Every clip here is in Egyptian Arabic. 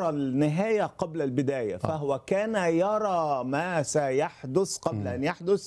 يرى النهاية قبل البداية فهو كان يرى ما سيحدث قبل أن يحدث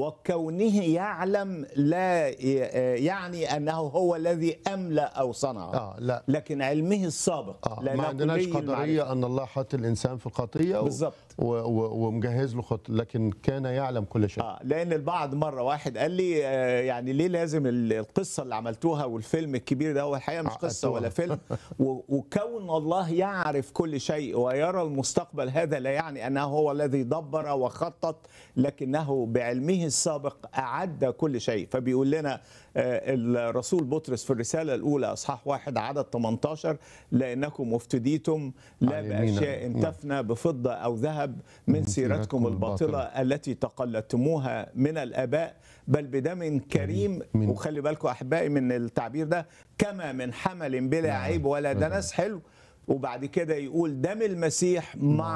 وكونه يعلم لا ي- يعني أنه هو الذي أملأ أو صنع اه لا لكن علمه السابق آه. لأنه ما عندناش كلي المعرفة. قدريه ان الله حط الانسان في الخطيه و... بالظبط. و... و... ومجهز له خط لكن كان يعلم كل شيء اه لان البعض مره واحد قال لي آه يعني ليه لازم ال- القصه اللي عملتوها والفيلم الكبير ده هو الحقيقه مش قصه عقدتوها. ولا فيلم و- وكون الله يعرف كل شيء ويرى المستقبل هذا لا يعني انه هو الذي دبر وخطط لكنه بعلمه السابق اعد كل شيء فبيقول لنا آه، الرسول بطرس في الرساله الاولى اصحاح واحد عدد 18 لانكم افتديتم لا على يمينه. باشياء نعم. تفنى بفضه او ذهب من سيرتكم الباطله التي تقلدتموها من الاباء بل بدم كريم من- وخلي بالكم احبائي من التعبير ده كما من حمل بلا نعم. عيب ولا دنس حلو وبعد كده يقول دم المسيح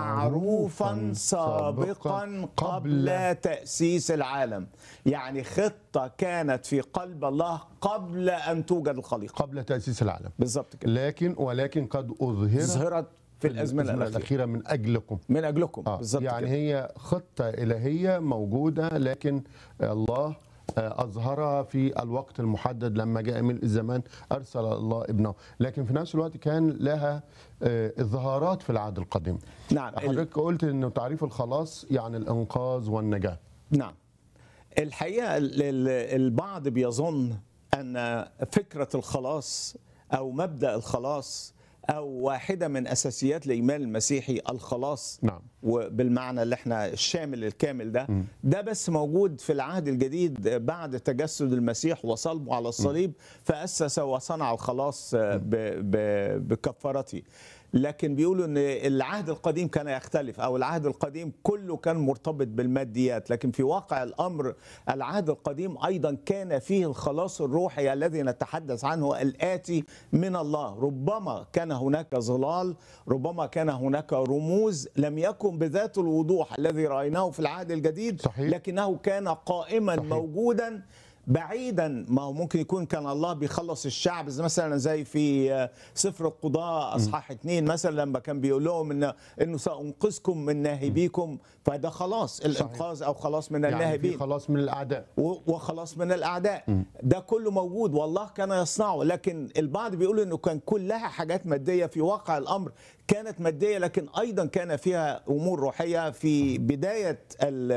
معروفا معروفاً سابقا سابقاً قبل قبل تأسيس العالم يعني خطة كانت في قلب الله قبل أن توجد الخليقة قبل تاسيس العالم بالظبط كده لكن ولكن قد اظهرت ظهرت في الأزمنة الأخيرة الاخيره من اجلكم من أجلكم آه. بالظبط يعني كده. هي خطة إلهية موجودة لكن الله آه، أظهرها في الوقت المحدد لما جاء ملء الزمان أرسل الله ابنه لكن في نفس الوقت كان لها آه، إظهارات في العهد القديم نعم ال- حضرتك قلت أنه تعريف الخلاص يعني الإنقاذ والنجاة نعم الحقيقة ال- ال- البعض بيظن أن فكرة الخلاص أو مبدأ الخلاص أو واحدة من أساسيات الإيمان المسيحي الخلاص نعم. وبالمعنى اللي احنا الشامل الكامل ده ده بس موجود في العهد الجديد بعد تجسد المسيح وصلبه على الصليب فأسس وصنع الخلاص ب- ب- بكفارته لكن بيقولوا ان العهد القديم كان يختلف او العهد القديم كله كان مرتبط بالماديات لكن في واقع الامر العهد القديم ايضا كان فيه الخلاص الروحي الذي نتحدث عنه الاتي من الله ربما كان هناك ظلال ربما كان هناك رموز لم يكن بذات الوضوح الذي رايناه في العهد الجديد صحيح. لكنه كان قائما صحيح. موجودا بعيدا ما هو ممكن يكون كان الله بيخلص الشعب زي مثلا زي في آه، سفر القضاء اصحاح اثنين مثلا لما كان بيقول لهم ان انه سانقذكم من ناهبيكم فده خلاص الانقاذ او خلاص من يعني في الناهبين خلاص من الأعداء و- وخلاص من الاعداء ده كله موجود والله كان يصنعه لكن البعض بيقول انه كان كلها حاجات ماديه في واقع الامر كانت ماديه لكن ايضا كان فيها امور روحيه في بدايه ال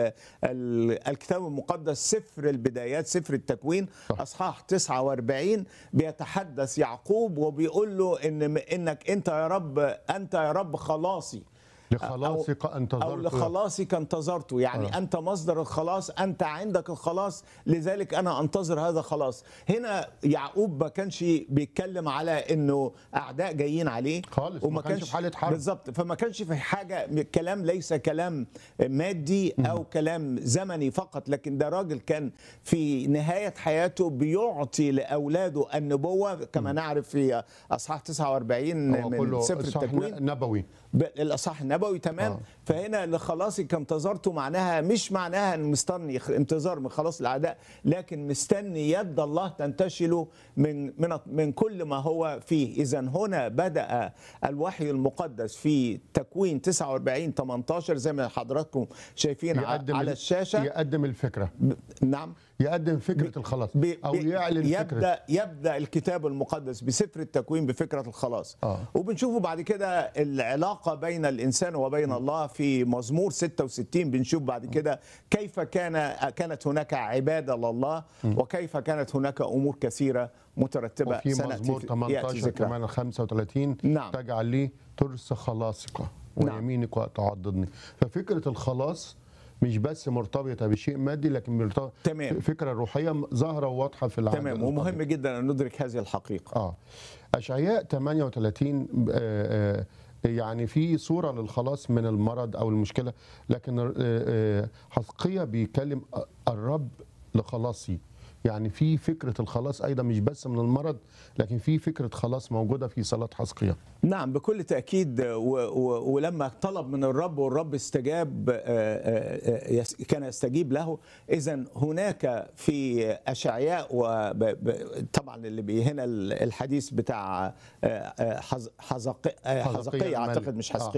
ال الكتاب المقدس سفر البدايات سفر التكوين صح. اصحاح 49 بيتحدث يعقوب وبيقول له ان انك انت يا رب انت يا رب خلاصي لخلاصك او انتظرت لخلاصك انتظرته يعني آه. آه. انت مصدر الخلاص انت عندك الخلاص لذلك انا انتظر هذا الخلاص هنا يعقوب ما كانش بيتكلم على انه اعداء جايين عليه خالص، ما كانش في حالة حرب. بالظبط فما كانش في حاجه كلام ليس كلام مادي او كلام زمني فقط لكن ده راجل كان في نهايه حياته بيعطي لاولاده النبوه كما نعرف في اصحاح 49 هو من كله سفر صح التكوين نبوي ب- الاصح النبوي تمام آه. آه. فهنا لخلاصك انتظرته معناها مش معناها ان مستني خ- انتظار من خلاص الاعداء لكن مستني يد الله تنتشل من من من كل ما هو فيه اذا هنا بدا الوحي المقدس في تكوين 49 18 زي ما حضراتكم شايفين ع- يقدم على ال- الشاشه يقدم الفكرة ب- نعم يقدم فكرة الخلاص بي- أو بي- يعلن فكرة يبدا يبدا الكتاب المقدس بسفر التكوين بفكره الخلاص آه. وبنشوفه بعد كده العلاقه بين الانسان وبين الله في مزمور 66 بنشوف بعد كده كيف كان كانت هناك عباده لله وكيف كانت هناك امور كثيره مترتبه وفي سنأتي مزمور في- يأتي 18 ذكرها. كمان 35 نعم. تجعل لي ترس خلاصك نعم. ويمينك وتعضدني ففكره الخلاص مش بس مرتبطه بشيء مادي لكن مرتبطه تمام. فكره روحيه ظاهره وواضحه في العهد تمام القديم. ومهم جدا ان ندرك هذه الحقيقه اه اشعياء 38 آه، آه، يعني في صوره للخلاص من المرض او المشكله لكن آه، آه، حزقية بيكلم الرب لخلاصي يعني في فكره الخلاص ايضا مش بس من المرض لكن في فكره خلاص موجوده في صلاه حسقيا نعم بكل تأكيد و و ولما طلب من الرب والرب استجاب آه، آه، آه، يس- كان يستجيب له إذا هناك في أشعياء وطبعا اللي بي هنا الحديث بتاع آه، آه، حز- حزق- آه، حزقية حزقية الملك. أعتقد مش آه. حزقية